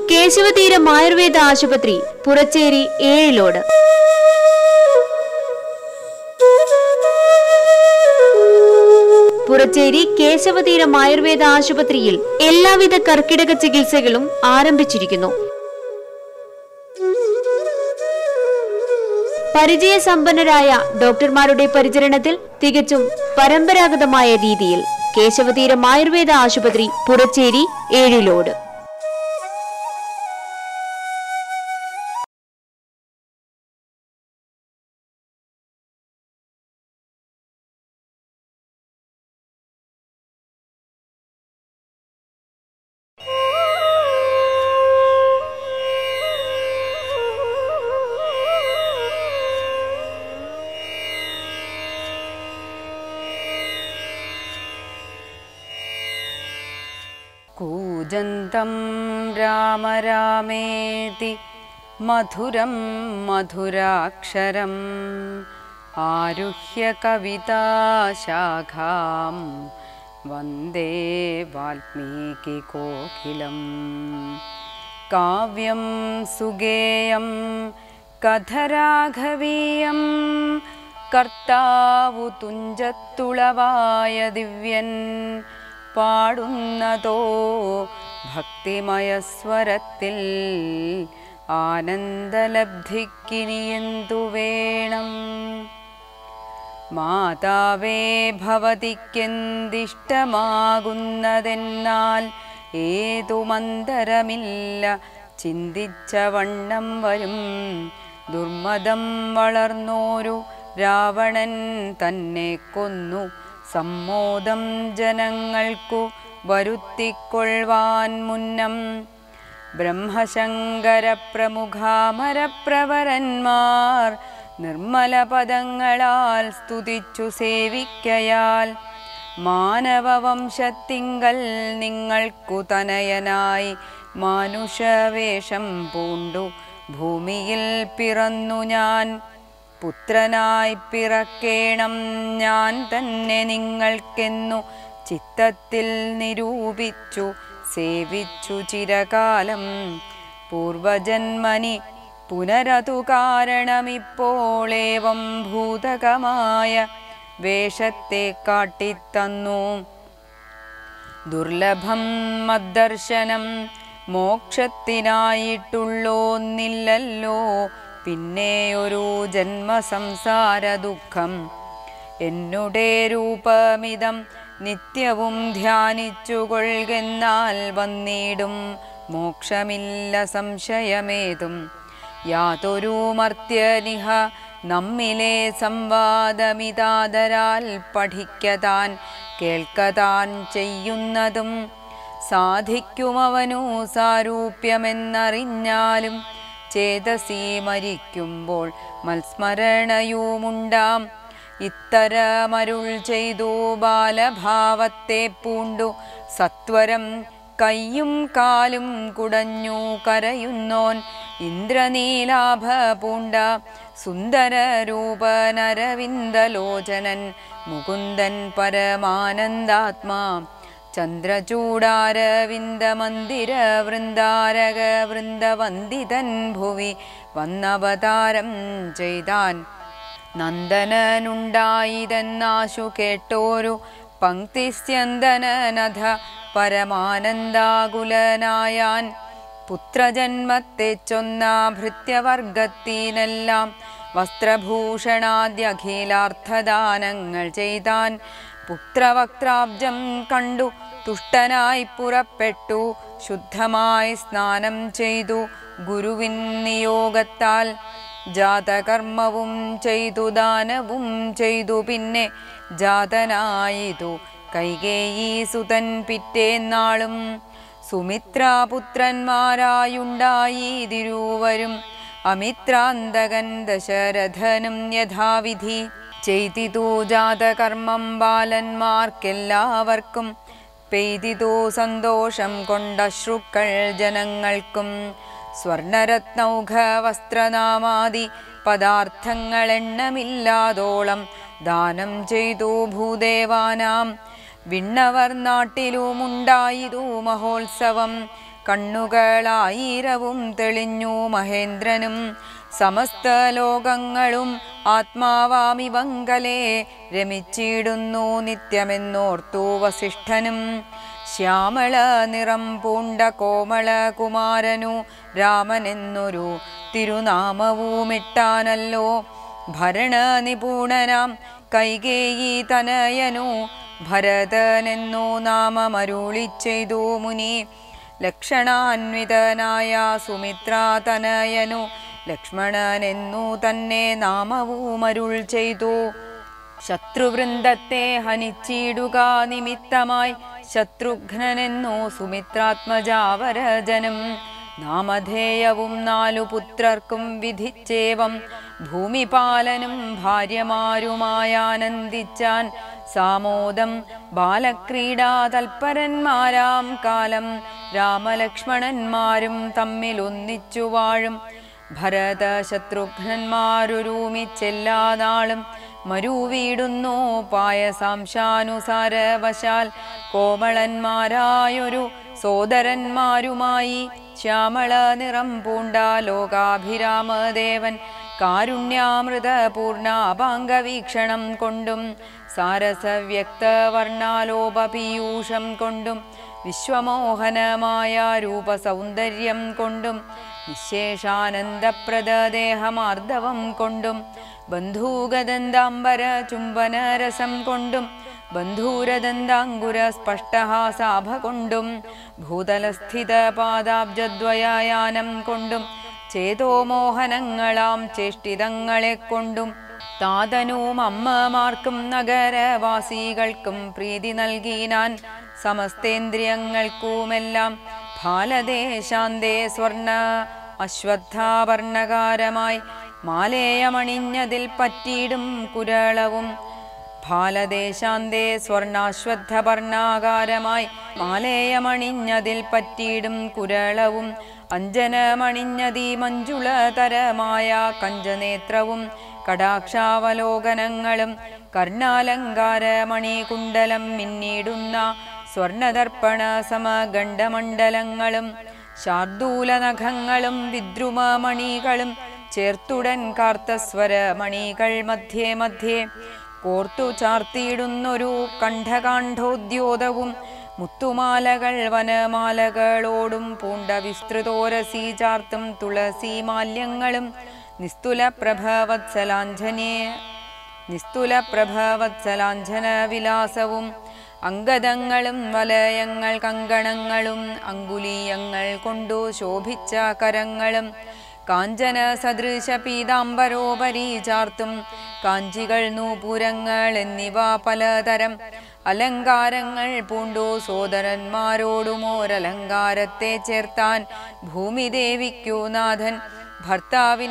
കേശവതീരം ആയുർവേദ ആശുപത്രി പുറച്ചേരി ഏഴിലോട് പുറച്ചേരി കേശവതീരം ആയുർവേദ ആശുപത്രിയിൽ എല്ലാവിധ കർക്കിടക ചികിത്സകളും ആരംഭിച്ചിരിക്കുന്നു പരിചയസമ്പന്നരായ ഡോക്ടർമാരുടെ പരിചരണത്തിൽ തികച്ചും പരമ്പരാഗതമായ രീതിയിൽ കേശവതീരം ആയുർവേദ ആശുപത്രി പുറച്ചേരി ഏഴിലോട് कूजन्तं राम रामेति मधुरं मधुराक्षरम् आरुह्य कविताशाखां वन्दे वाल्मीकिकोकिलम् काव्यं सुगेयं कथराघवीयं കർത്താവു തുഞ്ചത്തുളവായ ദിവ്യൻ പാടുന്നതോ ഭക്തിമയസ്വരത്തിൽ ആനന്ദലബ്ധിക്കിനിയെന്തു വേണം മാതാവേ ഭവതിക്കെന്തിഷ്ടമാകുന്നതെന്നാൽ ഏതു മന്ദരമില്ല ചിന്തിച്ച വണ്ണം വരും ദുർമതം വളർന്നോരു രാവണൻ തന്നെ കൊന്നു സമ്മോദം ജനങ്ങൾക്കു വരുത്തിക്കൊള്ളുവാൻ മുന്നം ബ്രഹ്മശങ്കര പ്രമുഖാമരപ്രവരന്മാർ നിർമ്മല പദങ്ങളാൽ സ്തുതിച്ചു സേവിക്കയാൽ മാനവവംശത്തിങ്കൽ നിങ്ങൾക്കു തനയനായി മാനുഷവേഷം പൂണ്ടു ഭൂമിയിൽ പിറന്നു ഞാൻ പുത്രനായി പിറക്കേണം ഞാൻ തന്നെ നിങ്ങൾക്കെന്നു ചിത്തത്തിൽ നിരൂപിച്ചു സേവിച്ചു ചിരകാലം പൂർവജന്മനി പുനരതു കാരണമിപ്പോളേവം ഭൂതകമായ വേഷത്തെ കാട്ടിത്തന്നു ദുർലഭം മദ്ദർശനം മോക്ഷത്തിനായിട്ടുള്ളോന്നില്ലല്ലോ പിന്നെ ഒരു ജന്മസംസാര ദുഃഖം എന്നുടെ രൂപമിതം നിത്യവും ധ്യാനിച്ചു കൊള്ളുകെന്നാൽ വന്നിടും മോക്ഷമില്ല സംശയമേതും യാതൊരു മർത്യനിഹ നമ്മിലെ സംവാദമിതാദരാൽ പഠിക്കതാൻ കേൾക്കതാൻ ചെയ്യുന്നതും സാധിക്കുമവനു സാരൂപ്യമെന്നറിഞ്ഞാലും ചേതസി മരിക്കുമ്പോൾ മത്സ്മരണയുമുണ്ടാം ഇത്തരമരുൾ ചെയ്തു ബാലഭാവത്തെ പൂണ്ടു സത്വരം കയ്യും കാലും കുടഞ്ഞു കരയുന്നോൻ ഇന്ദ്രനീലാഭ പൂണ്ട സുന്ദരരൂപനരവിന്ദലോചനൻ മുകുന്ദൻ പരമാനന്ദാത്മാ ചന്ദ്രചൂടാരവിന്ദമന്ദിര വൃന്ദാരക വൃന്ദവന്ദിതൻ ഭുവി വന്നവതാരം ചെയ്താൻ നന്ദനനുണ്ടായിതെന്നാശു കേട്ടോരു പങ്ക്തിസ്യന്തനനഥ പരമാനന്ദാകുലനായാൻ പുത്രജന്മത്തെ ചൊന്ന ഭൃത്യവർഗത്തിനെല്ലാം വസ്ത്രഭൂഷണാദ്യഖിലാർത്ഥദാനങ്ങൾ ചെയ്താൻ പുത്രവക്ത്രാബ്ജം കണ്ടു തുഷ്ടനായി പുറപ്പെട്ടു ശുദ്ധമായി സ്നാനം ചെയ്തു ഗുരുവിൻ നിയോഗത്താൽ ജാതകർമ്മവും ചെയ്തു ദാനവും ചെയ്തു പിന്നെ ജാതനായിതു കൈകേയി സുതൻ പിറ്റേന്നാളും സുമിത്രാപുത്രന്മാരായുണ്ടായി തിരുവരും അമിത്രാന്തകൻ ദശരഥനും യഥാവിധി ചെയ്തിതു ജാതകർമ്മം ബാലന്മാർക്കെല്ലാവർക്കും പെയ്തിതു സന്തോഷം കൊണ്ടശ്രുക്കൾ ജനങ്ങൾക്കും സ്വർണരത്നൗഘ വസ്ത്രനാമാദി പദാർത്ഥങ്ങൾ എണ്ണമില്ലാതോളം ദാനം ചെയ്തു ഭൂദേവാനാം വിണ്ണവർ നാട്ടിലുമുണ്ടായിതു മഹോത്സവം കണ്ണുകളായിരവും തെളിഞ്ഞു മഹേന്ദ്രനും സമസ്ത ലോകങ്ങളും ആത്മാവാമിവങ്കലെ രമിച്ചിടുന്നു നിത്യമെന്നോർത്തു വസിഷ്ഠനും ശ്യാമള നിറം പൂണ്ട കോമള കുമാരനു രാമനെന്നൊരു തിരുനാമവുമിട്ടാനല്ലോ ഭരണ നിപുണനാം കൈകേയി തനയനു ഭരതനെന്നു നാമമരുളി ചെയ്തു മുനി ലക്ഷണാന്വിതനായ സുമിത്രാതനയനു ലക്ഷ്മണനെന്നു തന്നെ നാമവുമരുൾ ചെയ്തു ശത്രുവൃന്ദത്തെ ഹനിച്ചിടുക നിമിത്തമായി ശത്രുഘ്നെന്നു സുമിത്രാത്മജാവരജനം നാമധേയവും നാലു പുത്രർക്കും വിധിച്ചേവം ഭൂമിപാലനും ഭാര്യമാരുമായാനന്ദിച്ചാൻ സാമോദം ബാലക്രീഡാ തൽപരന്മാരാം കാലം രാമലക്ഷ്മണന്മാരും തമ്മിലൊന്നിച്ചു വാഴും ഭരത ശത്രുഘ്നന്മാരൊരുമിച്ചെല്ലാ നാളും മരുവീടുന്നു പായസാംശാനുസാരവശാൽ കോമളന്മാരായൊരു സോദരന്മാരുമായി ശ്യാമള നിറം പൂണ്ട ലോകാഭിരാമദേവൻ കാരുണ്യാമൃത പൂർണ്ണാപാംഗവീക്ഷണം കൊണ്ടും സാരസവ്യക്തവർണാലോപപീയൂഷം കൊണ്ടും വിശ്വമോഹനമായ രൂപസൗന്ദര്യം കൊണ്ടും നിശേഷാനന്ദപ്രദദേഹമാർദ്ദവം കൊണ്ടും ബന്ധൂഗദന്താംബര ചുംബനരസം കൊണ്ടും ബന്ധൂരദന്താങ്കുര സ്പഷ്ടഹാസാഭ കൊണ്ടും ഭൂതലസ്ഥിത പാദാബ്ജദ്വയാനം കൊണ്ടും ചേതോമോഹനങ്ങളാം ചേഷ്ടിതങ്ങളെ കൊണ്ടും താതനും അമ്മമാർക്കും നഗരവാസികൾക്കും പ്രീതി നൽകിനാൻ സമസ്തേന്ദ്രിയങ്ങൾക്കുമെല്ലാം ഫാലദേശാന്തേ സ്വർണ അശ്വത്ഥാവർണകാരമായി മാലേയമണിഞ്ഞതിൽ പറ്റിയിടും കുരളവും ഫാലദേശാന്തേ സ്വർണാശ്വത്ഥവർണാകാരമായി മാലേയമണിഞ്ഞതിൽ പറ്റിയിടും കുരളവും അഞ്ജനമണിഞ്ഞതി മഞ്ജുളതരമായ കഞ്ചനേത്രവും കടാക്ഷാവലോകനങ്ങളും കർണാലങ്കാരമണികുണ്ടലം മിന്നിടുന്ന സ്വർണദർപ്പണ സമഗണ്ഡമണ്ഡലങ്ങളും ശാർദൂലനഖങ്ങളും വിദ്രുമമണികളും ചേർത്തുടൻ കാർത്തസ്വരമണികൾ മധ്യേ മധ്യേ കോർത്തു ചാർത്തിയിടുന്നൊരു കണ്ഠകാണ്ഠോദ്യോതവും മുത്തുമാലകൾ വനമാലകളോടും പൂണ്ട വിസ്തൃതോരസി ചാർത്തും തുളസി മാല്യങ്ങളും നിസ്തുല പ്രഭവത്സലാഞ്ജനേ നിസ്തുല പ്രഭവത്സലാഞ്ജന വിലാസവും അങ്കദങ്ങളും വലയങ്ങൾ കങ്കണങ്ങളും അങ്കുലീയങ്ങൾ കൊണ്ടു ശോഭിച്ച കരങ്ങളും കാഞ്ചന സദൃശ പീതാംബരോപരി ചാർത്തും കാഞ്ചികൾ നൂപുരങ്ങൾ എന്നിവ പലതരം അലങ്കാരങ്ങൾ പൂണ്ടു സോദരന്മാരോടുമോരലങ്കാരത്തെ ചേർത്താൻ ഭൂമിദേവിക്കു നാഥൻ ഭർത്താവിൻ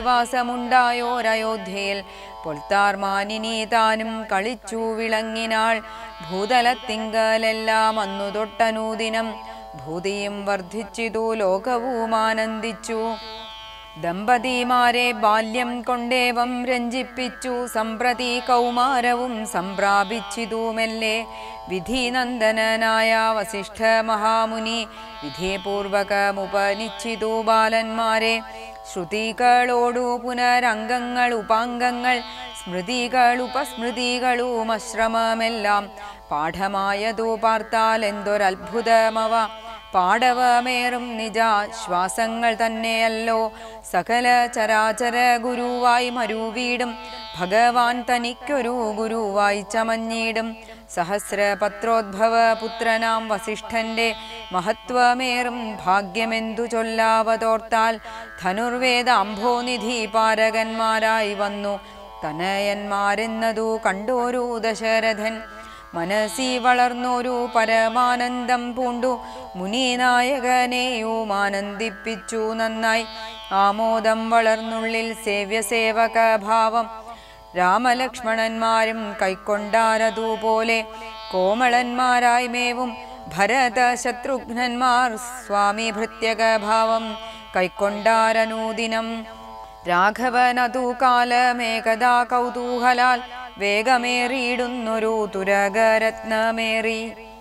അധിവാസമുണ്ടായോരയോധ്യയിൽ പൊൽത്താർ മാനിനി താനും കളിച്ചു വിളങ്ങിനാൾ ഭൂതലത്തിങ്കലെല്ലാം അന്നു തൊട്ടനൂദിനം ഭൂതിയും വർദ്ധിച്ചിതു ലോകവും ആനന്ദിച്ചു ദമ്പതിമാരെ ബാല്യം കൊണ്ടേവം രഞ്ജിപ്പിച്ചു സംപ്രതി കൗമാരവും സംപ്രാപിച്ചിതുമെല്ലെ വിധിനന്ദനായ വസിഷ്ഠ മഹാമുനി വിധിപൂർവകമുപനിച്ചിതു ബാലന്മാരെ ശ്രുതികളോടു പുനരംഗങ്ങൾ ഉപാംഗങ്ങൾ സ്മൃതികൾ ഉപസ്മൃതികളും അശ്രമമെല്ലാം പാഠമായതു പാർത്താൽ എന്തൊരത്ഭുതമവ പാടവമേറും നിജാശ്വാസങ്ങൾ തന്നെയല്ലോ സകല ചരാചര ഗുരുവായി മരുവീടും ഭഗവാൻ തനിക്കൊരു ഗുരുവായി ചമഞ്ഞിടും സഹസ്രപത്രോദ്ഭവ പുത്രനാം വസിഷ്ഠന്റെ മഹത്വമേറും ഭാഗ്യമെന്തു ചൊല്ലാവതോർത്താൽ ധനുർവേദാംഭോനിധി പാരകന്മാരായി വന്നു തനയന്മാരെന്നതു കണ്ടോരു ദശരഥൻ മനസ്സി വളർന്നൊരു പരമാനന്ദം പൂണ്ടു മുനിനായകനെയും ആനന്ദിപ്പിച്ചു നന്നായി ആമോദം വളർന്നുള്ളിൽ സേവ്യസേവക ഭാവം രാമലക്ഷ്മണന്മാരും കൈക്കൊണ്ടാരതുപോലെ കോമളന്മാരായി മേവും ഭരത ശത്രുഘ്നന്മാർ സ്വാമി ഭൃത്യകഭാവം കൈക്കൊണ്ടാരനൂദിനം രാഘവനതു കാലമേകദാ കൗതൂഹലാൽ വേഗമേറിയിടുന്നൊരു തുരകരത്നമേറി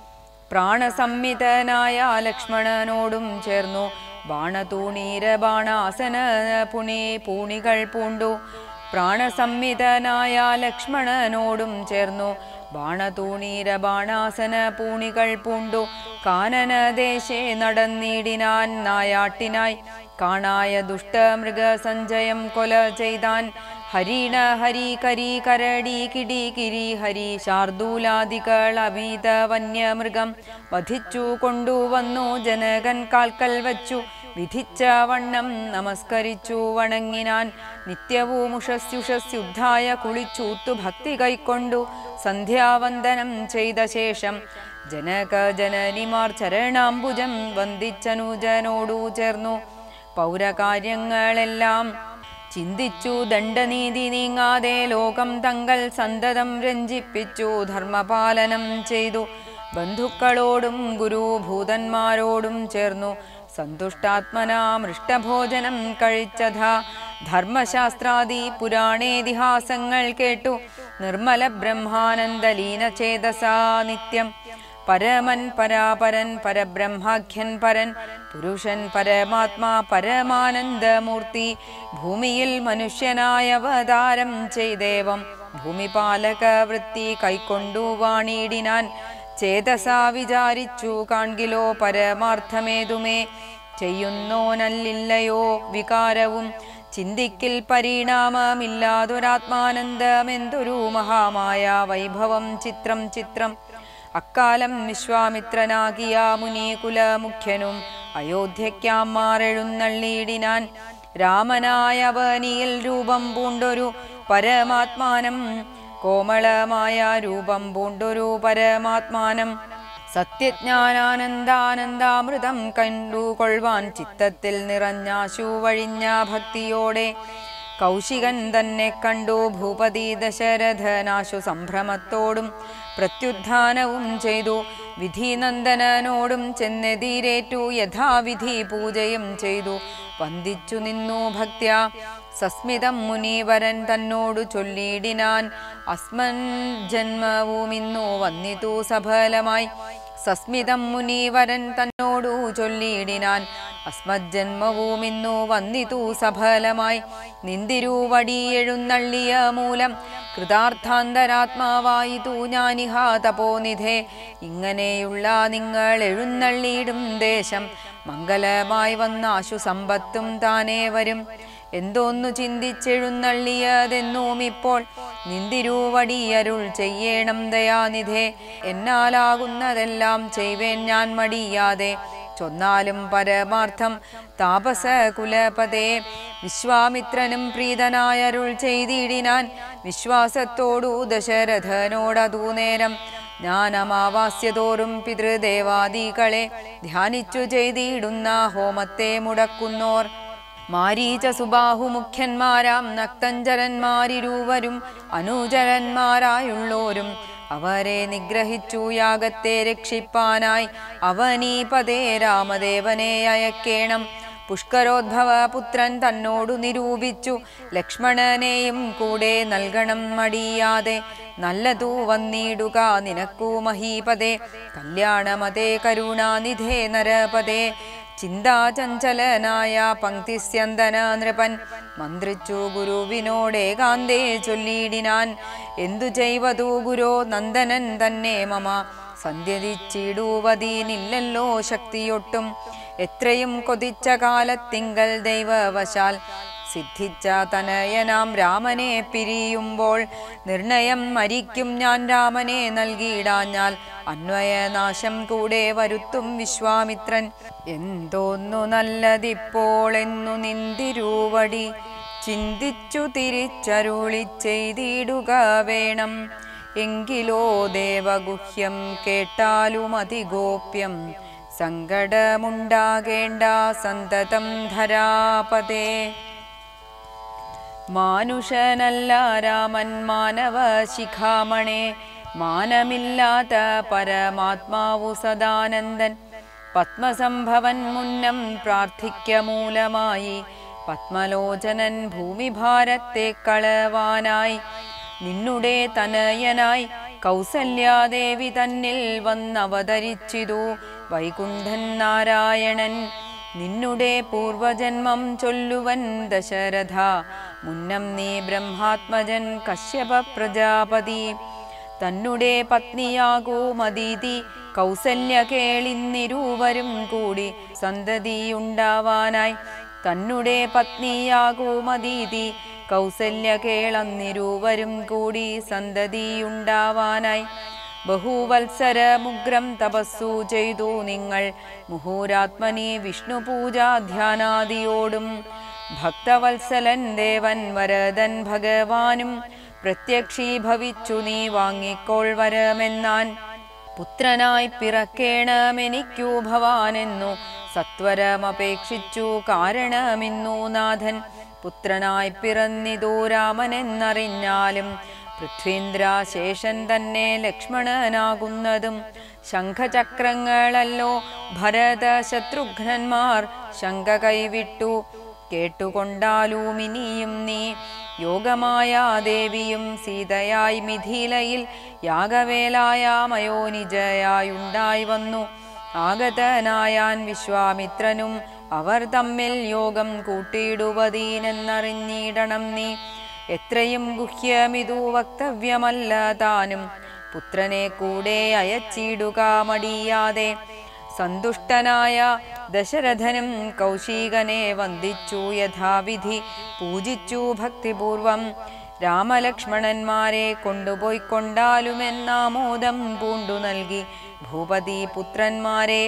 പ്രാണസംമിതനായ ലക്ഷ്മണനോടും ചേർന്നു ബാണതൂണീര ബാണാസന പുണി പൂണികൾ പൂണ്ടു പ്രാണസംമിതനായ ലക്ഷ്മണനോടും ചേർന്നു ബാണതൂണീര ബാണാസന പൂണികൾ പൂണ്ടു കാനനദേശേ നടന്നിടിനാൻ നായാട്ടിനായി കാണായ ദുഷ്ടമൃഗസഞ്ചയം കൊല ചെയ്താൻ ഹരിണ ഹരി കരി കരടി കിടി കിരി ഹരി ശാർദൂലാദികൾ അഭീത വന്യമൃഗം വധിച്ചു കൊണ്ടുവന്നു ജനകൻ കാൽക്കൽ വച്ചു വിധിച്ച വണ്ണം നമസ്കരിച്ചു വണങ്ങിനാൻ നിത്യവും ഉഷസ്യുഷസ്യുദ്ധായ കുളിച്ചൂത്തു ഭക്തി കൈക്കൊണ്ടു സന്ധ്യാവന്ദനം ചെയ്ത ശേഷം ജനക ജനനിമാർ ചരണാംബുജം വന്ദിച്ചനുജനോടു ചേർന്നു പൗരകാര്യങ്ങളെല്ലാം ചിന്തിച്ചു ദണ്ഡനീതി നീങ്ങാതെ ലോകം തങ്ങൾ സന്തതം രഞ്ജിപ്പിച്ചു ധർമ്മപാലനം ചെയ്തു ബന്ധുക്കളോടും ഗുരുഭൂതന്മാരോടും ചേർന്നു സന്തുഷ്ടാത്മനാ മൃഷ്ടഭോജനം കഴിച്ചഥ ധർമ്മശാസ്ത്രാദി പുരാണേതിഹാസങ്ങൾ കേട്ടു നിർമ്മല ബ്രഹ്മാനന്ദലീന ചേതസാ നിത്യം പരമൻ പരാപരൻ പരബ്രഹ്മാഖ്യൻ പരൻ പുരുഷൻ പരമാത്മാ പരമാനന്ദമൂർത്തി ഭൂമിയിൽ മനുഷ്യനായ അവതാരം ചെയ്ദേവം ഭൂമിപാലക വൃത്തി കൈക്കൊണ്ടു വാണിടിനാൻ ചേതസാ വിചാരിച്ചു കാൺകിലോ പരമാർത്ഥമേതുമേ ചെയ്യുന്നോനല്ലില്ലയോ വികാരവും ചിന്തിക്കിൽ പരിണാമമില്ലാതൊരാത്മാനന്ദമെന്തൊരു മഹാമായ വൈഭവം ചിത്രം ചിത്രം അക്കാലം വിശ്വാമിത്രനാകിയ മുനികുല മുഖ്യനും അയോധ്യയ്ക്കാം മാറെഴുന്നള്ളിയിടിനാൻ രാമനായ വനിയിൽ രൂപം പൂണ്ടൊരു പരമാത്മാനം കോമളമായ രൂപം പൂണ്ടൊരു പരമാത്മാനം സത്യജ്ഞാനാനന്ദാനന്ദാമൃതം കണ്ടുകൊള്ളുവാൻ ചിത്തത്തിൽ നിറഞ്ഞാശു വഴിഞ്ഞ ഭക്തിയോടെ കൗശികൻ തന്നെ കണ്ടു ഭൂപതി ദശരഥനാശു സംഭ്രമത്തോടും പ്രത്യുത്ഥാനവും ചെയ്തു വിധിനന്ദനനോടും ചെന്നെതിരേറ്റു യഥാവിധി പൂജയും ചെയ്തു വന്ദിച്ചു നിന്നു ഭക്ത്യ സസ്മിതം മുനീവരൻ തന്നോടു ചൊല്ലിയിടിനാൻ അസ്മൻ ജന്മവുമിന്നു വന്നിതു സഫലമായി സസ്മിതം മുനീവരൻ തന്നോടു ചൊല്ലിയിടിനാൻ അസ്മജ്ജന്മവുമിന്നു വന്നിതു സഫലമായി നിന്തിരുവടി എഴുന്നള്ളിയ മൂലം കൃതാർത്ഥാന്തരാത്മാവായിതു ഞാനിഹാ തപോനിധേ ഇങ്ങനെയുള്ള നിങ്ങൾ എഴുന്നള്ളിയിടും ദേശം മംഗലമായി വന്നാശു സമ്പത്തും താനേ വരും എന്തോന്നു ചിന്തിച്ചെഴുന്നള്ളിയതെന്നും ഇപ്പോൾ നിന്തിരുവടി അരുൾ ചെയ്യണം ദയാനിധേ എന്നാലാകുന്നതെല്ലാം ചെയ്വേൻ ഞാൻ മടിയാതെ ചൊന്നാലും പരമാർത്ഥം താപസ കുലപതേ വിശ്വാമിത്രനും പ്രീതനായരുൾ ചെയ്തിടിനാൻ വിശ്വാസത്തോടു ദശരഥനോടതു നേരം ഞാൻ അമാവാസ്യതോറും പിതൃദേവാദികളെ ധ്യാനിച്ചു ചെയ്തിടുന്ന ഹോമത്തെ മുടക്കുന്നോർ മാരീച സുബാഹു മുഖ്യന്മാരാം നക്തഞ്ചരന്മാരിരുവരും അനുചരന്മാരായുള്ളോരും അവരെ നിഗ്രഹിച്ചു യാഗത്തെ രക്ഷിപ്പാനായി അവനീപതേ രാമദേവനെ അയക്കേണം പുഷ്കരോദ്ഭവ പുത്രൻ തന്നോടു നിരൂപിച്ചു ലക്ഷ്മണനെയും കൂടെ നൽകണം മടിയാതെ നല്ലതു വന്നിടുക നിനക്കു മഹീപതേ കല്യാണമതേ കരുണാനിധേ നരപതേ ചിന്താചഞ്ചലനായ പങ്ക്തിസ്യന്തന നൃപൻ മന്ത്രിച്ചു ഗുരുവിനോടേകാന്തേ ചൊല്ലിയിടിനാൻ എന്തു ചെയ്വതു ഗുരോ നന്ദനൻ തന്നെ മമ സന്ധ്യതിച്ചിടുവതീനില്ലല്ലോ ശക്തിയൊട്ടും എത്രയും കൊതിച്ച കാലത്തിങ്കൽ ദൈവവശാൽ സിദ്ധിച്ച തനയനാം രാമനെ പിരിയുമ്പോൾ നിർണയം മരിക്കും ഞാൻ രാമനെ നൽകിയിടാഞ്ഞാൽ അന്വയനാശം കൂടെ വരുത്തും വിശ്വാമിത്രൻ എന്തോന്നു നല്ലതിപ്പോൾ എന്നു നിന്തിരുവടി ചിന്തിച്ചു തിരിച്ചരുളി ചെയ്തിടുക വേണം എങ്കിലോ ദേവഗുഹ്യം കേട്ടാലും അതിഗോപ്യം സങ്കടമുണ്ടാകേണ്ട സന്തതം ധരാപതേ മാനുഷനല്ല രാമൻ മാനവ ശിഖാമണേ മാനമില്ലാത്ത പരമാത്മാവു സദാനന്ദൻ പത്മസംഭവൻ മുന്നം പ്രാർത്ഥിക്ക മൂലമായി പത്മലോചനൻ ഭൂമിഭാരത്തെ കളവാനായി നിന്നുടെ തനയനായി കൗസല്യാദേവി തന്നിൽ വന്നവതരിച്ചിതു വൈകുണ്ഠൻ നാരായണൻ നിന്നുടെ പൂർവജന്മം ചൊല്ലുവൻ ദശരഥ മുന്നം നീ ബ്രഹ്മാത്മജൻ കശ്യപ പ്രജാപതി തന്നുടെ പത്നിയാകൂ മദീതി കൗസല്യ കേളിന്നിരുവരും കൂടി സന്തതിയുണ്ടാവാനായി തന്നുടെ പത്നിയാകൂ മദീതി കൗസല്യ കേളന്നിരുവരും കൂടി സന്തതിയുണ്ടാവാനായി ബഹുവത്സര മുഗ്രം തപസ്സു ചെയ്തു നിങ്ങൾ മുഹൂരാത്മനി വിഷ്ണു പൂജാ ധ്യാനാദിയോടും ഭക്തവത്സലൻ ദേവൻ വരദൻ ഭഗവാനും പ്രത്യക്ഷീഭവിച്ചു നീ വാങ്ങിക്കോൾ വരമെന്നാൻ പുത്രനായി പിറക്കേണമെനിക്കു ഭവാനെന്നു സത്വരമപേക്ഷിച്ചു കാരണമിന്നു നാഥൻ പുത്രനായി പിറന്നിതു രാമനെന്നറിഞ്ഞാലും പൃഥ്വീന്ദ്രാശേഷൻ തന്നെ ലക്ഷ്മണനാകുന്നതും ശംഖചക്രങ്ങളല്ലോ ഭരത ശത്രുഘ്നന്മാർ ശങ്ക കൈവിട്ടു കേട്ടുകൊണ്ടാലൂമിനിയും നീ യോഗമായ ദേവിയും സീതയായി മിഥിലയിൽ യാഗവേലായ മയോനിജയായുണ്ടായി വന്നു ആഗതനായാൻ വിശ്വാമിത്രനും അവർ തമ്മിൽ യോഗം കൂട്ടിയിടുവതീനെന്നറിഞ്ഞിടണം നീ എത്രയും ഗുഹ്യമിതു വക്തവ്യമല്ല താനും പുത്രനെ കൂടെ അയച്ചിടുക മടിയാതെ സന്തുഷ്ടനായ ദശരഥനും കൗശികനെ വന്ദിച്ചു യഥാവിധി പൂജിച്ചു ഭക്തിപൂർവം രാമലക്ഷ്മണന്മാരെ കൊണ്ടുപോയി കൊണ്ടാലുമെന്നാമോദം പൂണ്ടു നൽകി ഭൂപതി പുത്രന്മാരെ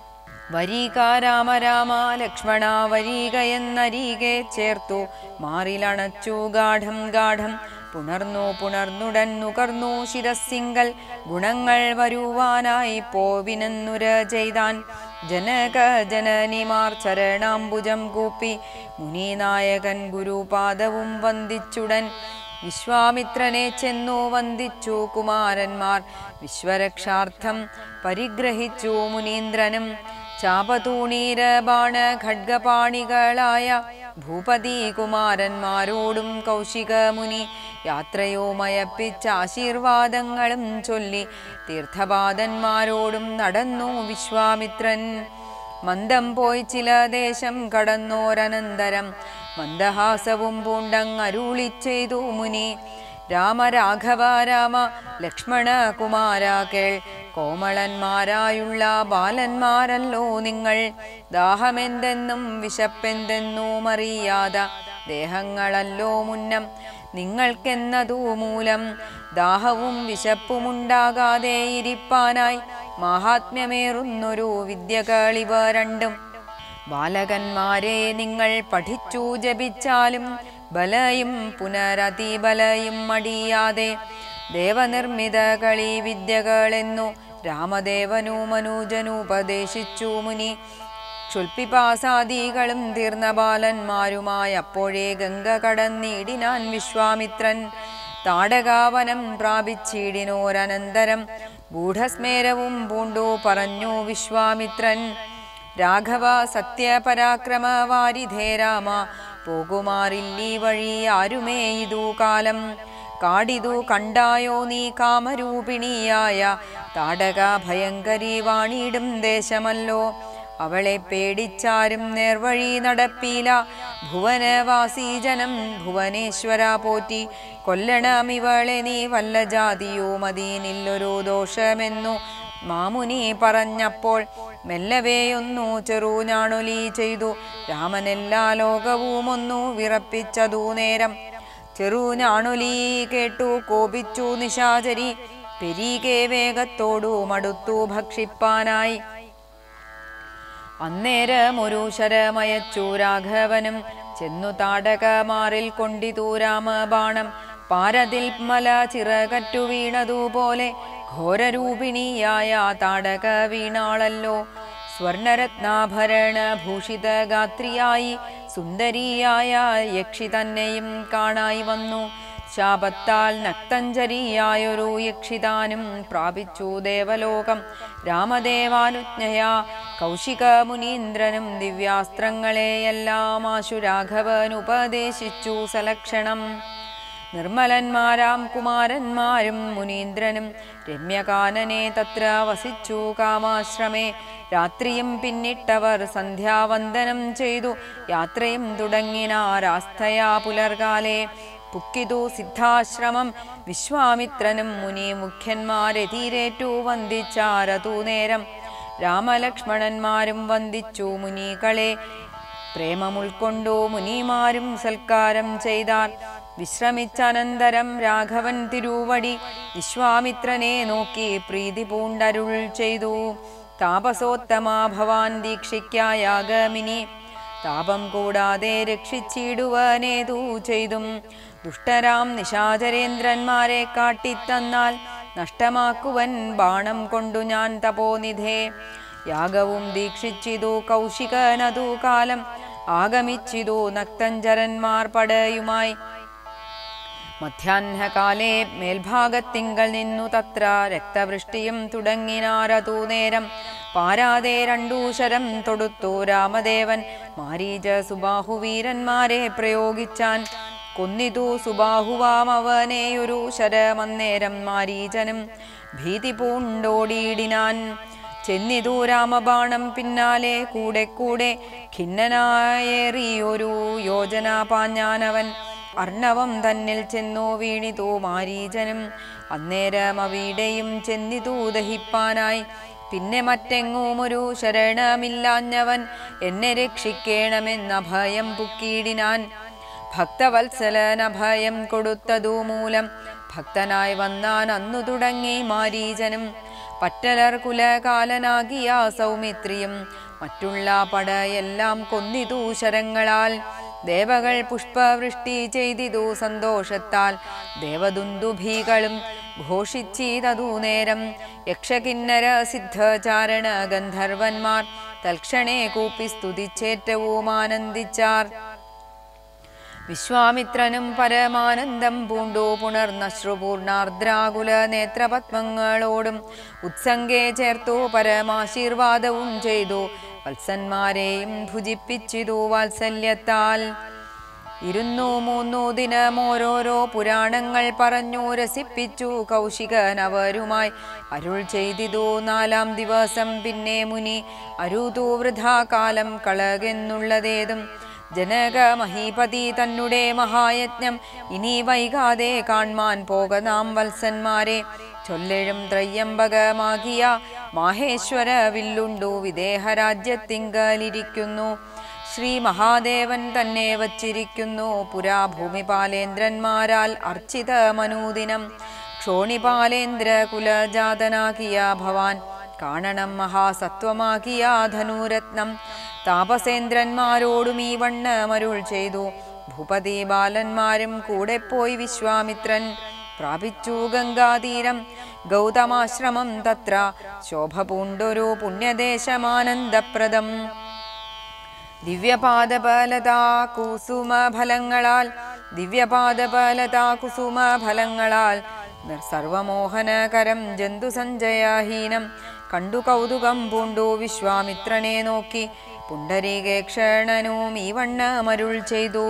വരീക രാമ രാമ ലക്ഷ്മണ വരീക എന്നരീകെ ചേർത്തു മാറിലണച്ചു ഗാഠം ഗാഠം പുണർന്നു പുണർന്നുടൻ നുകർന്നു ശിരസിങ്കൽ ഗുണങ്ങൾ വരുവാനായി പോവിനെന്നുര ചെയ്താൻ ജനക ജനനിമാർ ചരണാംബുജം കൂപ്പി മുനിനായകൻ ഗുരുപാദവും വന്ദിച്ചുടൻ വിശ്വാമിത്രനെ ചെന്നു വന്ദിച്ചു കുമാരന്മാർ വിശ്വരക്ഷാർത്ഥം പരിഗ്രഹിച്ചു മുനീന്ദ്രനും ചാപതൂണീര ബാണ ഖഡ്ഗപാണികളായ ഭൂപതി കുമാരന്മാരോടും കൗശിക മുനി യാത്രയോ മയപ്പിച്ച ആശീർവാദങ്ങളും ചൊല്ലി തീർത്ഥപാദന്മാരോടും നടന്നു വിശ്വാമിത്രൻ മന്ദം പോയി ചില ദേശം കടന്നോരനന്തരം മന്ദഹാസവും പൂണ്ടങ്ങരുളി ചെയ്തു മുനി രാമ രാഘവ രാമ ലക്ഷ്മണ കുമാര കേൾ കോമളന്മാരായുള്ള ബാലന്മാരല്ലോ നിങ്ങൾ ദാഹമെന്തെന്നും വിശപ്പെന്തെന്നും അറിയാതെ ദേഹങ്ങളല്ലോ മുന്നം നിങ്ങൾക്കെന്നതു മൂലം ദാഹവും വിശപ്പുമുണ്ടാകാതെ ഇരിപ്പാനായി മാഹാത്മ്യമേറുന്നൊരു വിദ്യകളിവ രണ്ടും ബാലകന്മാരെ നിങ്ങൾ പഠിച്ചു ജപിച്ചാലും ബലയും പുനരതിബലയും മടിയാതെ ദേവനിർമ്മിത കളി വിദ്യകളെന്നു രാമദേവനു മനൂജനു ഉപദേശിച്ചു മുനി ക്ഷുൽപ്പിപാസാദികളും തീർന്ന ബാലന്മാരുമായി അപ്പോഴേ ഗംഗ കടന്നിടിനാൻ വിശ്വാമിത്രൻ താടകാവനം പ്രാപിച്ചിടിനോരനന്തരം ഗൂഢസ്മേരവും പൂണ്ടു പറഞ്ഞു വിശ്വാമിത്രൻ രാഘവ സത്യപരാക്രമ വാരിധേ രാമ പോകുമാറില്ലീ വഴി ആരുമേ ഇതു കാലം കാടിതു കണ്ടായോ നീ കാമരൂപിണിയായ താടക ഭയങ്കരി വാണിടും ദേശമല്ലോ അവളെ പേടിച്ചാരും നേർവഴി നടപ്പീല ഭുവനവാസി ജനം ഭുവനേശ്വര പോറ്റി കൊല്ലണമിവളെ നീ വല്ല ജാതിയോ മദീനില്ലൊരു ദോഷമെന്നു മാമുനി പറഞ്ഞപ്പോൾ മെല്ലവെയൊന്നു ചെറുഞാണൊലി ചെയ്തു രാമനെല്ലാ ലോകവും ഒന്നു വിറപ്പിച്ചതു നേരം ചെറുഞാണൊലി കേട്ടു കോപിച്ചു നിശാചരി പെരീകെ വേഗത്തോടു മടുത്തു ഭക്ഷിപ്പാനായി അന്നേരം ഒരു ശരമയച്ചു രാഘവനും ചെന്നു താടകമാറിൽ കൊണ്ടിതു രാമബാണം പാരതിൽ മല ചിറകറ്റു വീണതുപോലെ ഘോരരൂപിണിയായ താടക വീണാളല്ലോ സ്വർണരത്നാഭരണ ഭൂഷിത ഗാത്രിയായി സുന്ദരിയായ യക്ഷി തന്നെയും കാണായി വന്നു ശാപത്താൽ നക്തഞ്ചരിയായൊരു യക്ഷിതാനും പ്രാപിച്ചു ദേവലോകം രാമദേവാനുജ്ഞയാ കൗശിക മുനീന്ദ്രനും ദിവ്യാസ്ത്രങ്ങളെയെല്ലാം ആശു രാഘവൻ ഉപദേശിച്ചു സലക്ഷണം നിർമ്മലന്മാരാം കുമാരന്മാരും മുനീന്ദ്രനും രമ്യകാനനെ തത്ര വസിച്ചു കാമാശ്രമേ രാത്രിയും പിന്നിട്ടവർ സന്ധ്യാവന്ദനം ചെയ്തു യാത്രയും തുടങ്ങിനാരാസ്ഥയാ പുലർകാലേ പുക്കിതു സിദ്ധാശ്രമം വിശ്വാമിത്രനും മുനി മുഖ്യന്മാരെതിരേറ്റു വന്ദിച്ചാരതു നേരം രാമലക്ഷ്മണന്മാരും വന്ദിച്ചു മുനികളെ പ്രേമമുൾക്കൊണ്ടു മുനിമാരും സൽക്കാരം ചെയ്താർ വിശ്രമിച്ചനന്തരം രാഘവൻ തിരുവടി വിശ്വാമിത്രനെ നോക്കി പ്രീതി പൂണ്ടരുൾ ചെയ്തു താപസോത്തമ ഭവാൻ ദീക്ഷിക്കായാഗമിനി താപം കൂടാതെ രക്ഷിച്ചിടുവാനേതു ചെയ്തും ദുഷ്ടരാം നിശാചരേന്ദ്രന്മാരെ കാട്ടിത്തന്നാൽ നഷ്ടമാക്കുവൻ ബാണം കൊണ്ടു ഞാൻ തപോനിധേ യാഗവും ദീക്ഷിച്ചിതു കൗശികനതു കാലം ആഗമിച്ചിതു നക്തഞ്ചരന്മാർ പടയുമായി മധ്യാഹ്നകാലേ മേൽഭാഗത്തിങ്കൽ നിന്നു തത്ര രക്തവൃഷ്ടിയും തുടങ്ങിനാരതു നേരം പാരാതെ രണ്ടു ശരം തൊടുത്തു രാമദേവൻ മാരീച സുബാഹുവീരന്മാരെ പ്രയോഗിച്ചാൻ കൊന്നിതു സുബാഹുവാം അവനെയൊരു ശരമന്നേരം മാരീചനും ഭീതി പൂണ്ടോടിയിടിനാൻ ചെന്നിതു രാമബാണം പിന്നാലെ കൂടെ കൂടെ ഖിന്നനായേറിയൊരു യോജന പാഞ്ഞാനവൻ അർണവം തന്നിൽ ചെന്നു വീണിതു മാരീചനും അന്നേരം അവിടെയും ചെന്നിതു ദഹിപ്പാനായി പിന്നെ മറ്റെങ്ങും ഒരു ശരണമില്ലാഞ്ഞവൻ എന്നെ രക്ഷിക്കേണമെന്ന ഭയം പുക്കീടിനാൻ ഭക്തവത്സലന ഭയം കൊടുത്തതു മൂലം ഭക്തനായി വന്നാൻ അന്നു തുടങ്ങി മാരീചനും പറ്റലർ കുലകാലനാകിയ സൗമിത്രിയും മറ്റുള്ള പടയെല്ലാം കൊന്നിതു ശരങ്ങളാൽ ദേവകൾ പുഷ്പവൃഷ്ടി ചെയ്തിതു സന്തോഷത്താൽ ദേവദുന്ദുഭീകളും ഘോഷിച്ചീതതു നേരം യക്ഷകിന്നര സിദ്ധചാരണ ഗന്ധർവന്മാർ തൽക്ഷണേ കൂപ്പി സ്തുതിച്ചേറ്റവും ആനന്ദിച്ചാർ വിശ്വാമിത്രനും പരമാനന്ദം പൂണ്ടു പുണർന്നശ്രുപൂർണാർദ്രാകുല നേത്രപത്മങ്ങളോടും ഉത്സംഗേ ചേർത്തു പരമാശീർവാദവും ചെയ്തു വത്സന്മാരെയും ഭുജിപ്പിച്ചിതു വാത്സല്യത്താൽ ഇരുന്നു മൂന്നു ദിനം ഓരോരോ പുരാണങ്ങൾ പറഞ്ഞു രസിപ്പിച്ചു കൗശികൻ അവരുമായി അരുൾ ചെയ്തിതു നാലാം ദിവസം പിന്നെ മുനി അരുതു വൃഥാകാലം കളകെന്നുള്ളതേതും ജനക മഹീപതി തന്നുടെ മഹായജ്ഞം ഇനി വൈകാതെ കാൺമാൻ പോക നാം വത്സന്മാരെ ചൊല്ലെഴും ത്രയ്യംബകമാകിയ മാഹേശ്വര വില്ലുണ്ടു വിദേഹരാജ്യത്തിങ്കലിരിക്കുന്നു ശ്രീ മഹാദേവൻ തന്നെ വച്ചിരിക്കുന്നു പുരാ ഭൂമിപാലേന്ദ്രന്മാരാൽ അർച്ചിത മനൂദിനം ക്ഷോണിപാലേന്ദ്ര കുലജാതനാകിയ ഭവാൻ കാണണം മഹാസത്വമാകിയ ധനുരത്നം താപസേന്ദ്രന്മാരോടും ഈ വണ്ണമരുൾ ചെയ്തു ഭൂപതി ബാലന്മാരും കൂടെ പോയി വിശ്വാമിത്രൻ പ്രാപിച്ചു ഗംഗാതീരം ഗൗതമാശ്രമം തത്ര ശോഭ പൂണ്ടൊരു പുണ്യദേശമാനന്ദപ്രദം ദിവ്യപാദബലതാ കുസുമ ഫലങ്ങളാൽ ദിവ്യപാദബലതാ കുസുമ ഫലങ്ങളാൽ സർവമോഹനകരം ജന്തു സഞ്ജയഹീനം കണ്ടു കൗതുകം പൂണ്ടു വിശ്വാമിത്രനെ നോക്കി പുണ്ടരീകേക്ഷണനും ഈ വണ്ണമരുൾ ചെയ്തു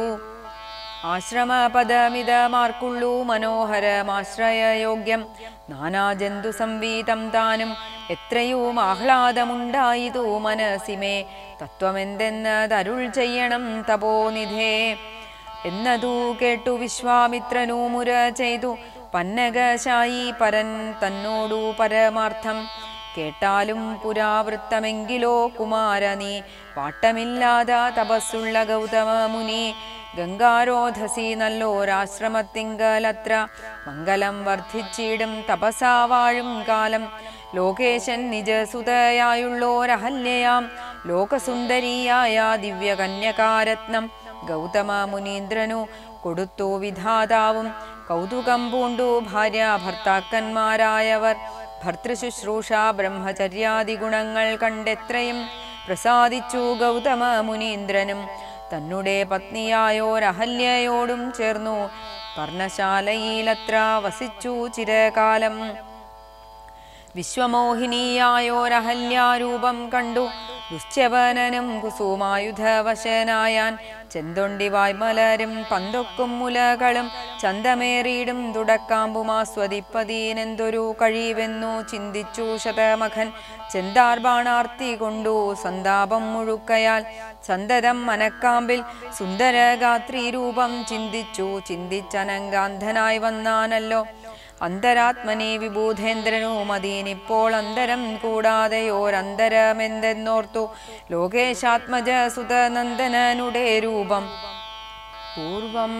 ആശ്രമപദമിതമാർക്കുള്ളൂ മനോഹരമാശ്രയയോഗ്യം നാനാജന്തു സംവീതം താനും എത്രയും ആഹ്ലാദമുണ്ടായിതു മനസ്സിമേ തത്വമെന്തെന്നതരുൾ ചെയ്യണം തപോനിധേ എന്നതു കേട്ടു വിശ്വാമിത്രനു മുര ചെയ്തു പന്നകശായി പരൻ തന്നോടു പരമാർത്ഥം കേട്ടാലും പുരാവൃത്തമെങ്കിലോ കുമാര നീ വാട്ടമില്ലാത തപസ്സുള്ള ഗൗതമ മുനി ഗംഗാരോധസി നല്ലോരാശ്രമത്തിങ്കലത്ര മംഗലം വർദ്ധിച്ചിടും തപസാ വാഴും കാലം ലോകേശൻ നിജസുതയായുള്ളോരഹല്യയാം ലോകസുന്ദരിയായ ദിവ്യകന്യകാരത്നം ഗൗതമ മുനീന്ദ്രനു കൊടുത്തു വിധാതാവും കൗതുകം പൂണ്ടു ഭാര്യ ഭർത്താക്കന്മാരായവർ ഭർത്തൃശുശ്രൂഷ ബ്രഹ്മചര്യാദി ഗുണങ്ങൾ കണ്ടെത്രയും പ്രസാദിച്ചു ഗൗതമ മുനീന്ദ്രനും തന്നെ പത്നിയായോരഹല്യയോടും ചേർന്നു പർണശാലയിലത്ര വസിച്ചു ചിരകാലം വിശ്വമോഹിനിയായോരഹല്യാരൂപം കണ്ടു ദുശ്ചവനനും കുസുമായുധവശനായാൻ ചെന്തൊണ്ടി വായ്മലരും പന്തൊക്കും മുലകളും ചന്തമേറിയിടും തുടക്കാമ്പുമാസ്വദിപ്പതീനെന്തൊരു കഴിവെന്നു ചിന്തിച്ചു ശതമഖൻ ചെന്താർ ബാണാർത്തി കൊണ്ടു സന്താപം മുഴുക്കയാൽ സന്തതം മനക്കാമ്പിൽ സുന്ദരഗാത്രി രൂപം ചിന്തിച്ചു ചിന്തിച്ചനങ്കാന്ധനായി വന്നാനല്ലോ അന്തരാത്മനെ വിബൂധേന്ദ്രനും അതീനിപ്പോൾ അന്തരം കൂടാതെയോരന്തരമെന്തെന്നോർത്തു ലോകേശാത്മജ സുതനന്ദനനുടെ രൂപം പൂർവം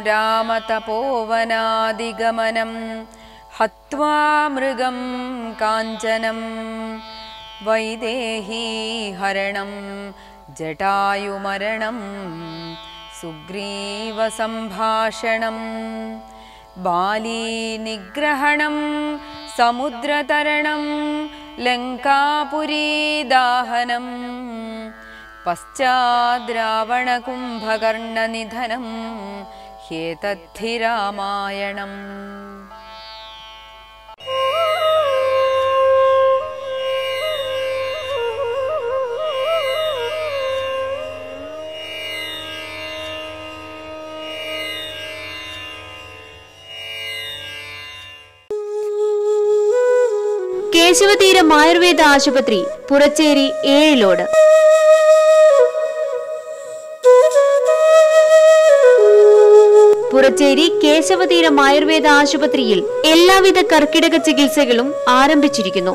രാമതപോവനാദിഗമനം ഹത്വാ മൃഗം കാഞ്ചനം വൈദേഹീഹരണം ജടായുമരണം സുഗ്രീവസംഭാഷണം ബാലീനിഗ്രഹണം സമുദ്രതരണം ലങ്കാപുരീദാഹനം പശ്ചാദ്രാവണകുംഭകർണനിധനം ഹേതദ്ധി രാമായണം കേശവതീരം ആയുർവേദ ആശുപത്രി പുറച്ചേരി ഏഴിലോട് പുറച്ചേരി കേശവതീരം ആയുർവേദ ആശുപത്രിയിൽ എല്ലാവിധ കർക്കിടക ചികിത്സകളും ആരംഭിച്ചിരിക്കുന്നു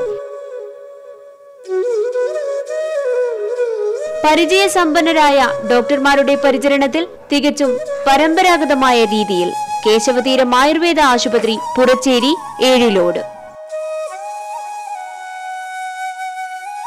പരിചയസമ്പന്നരായ ഡോക്ടർമാരുടെ പരിചരണത്തിൽ തികച്ചും പരമ്പരാഗതമായ രീതിയിൽ കേശവതീരം ആയുർവേദ ആശുപത്രി പുറച്ചേരി ഏഴിലോട്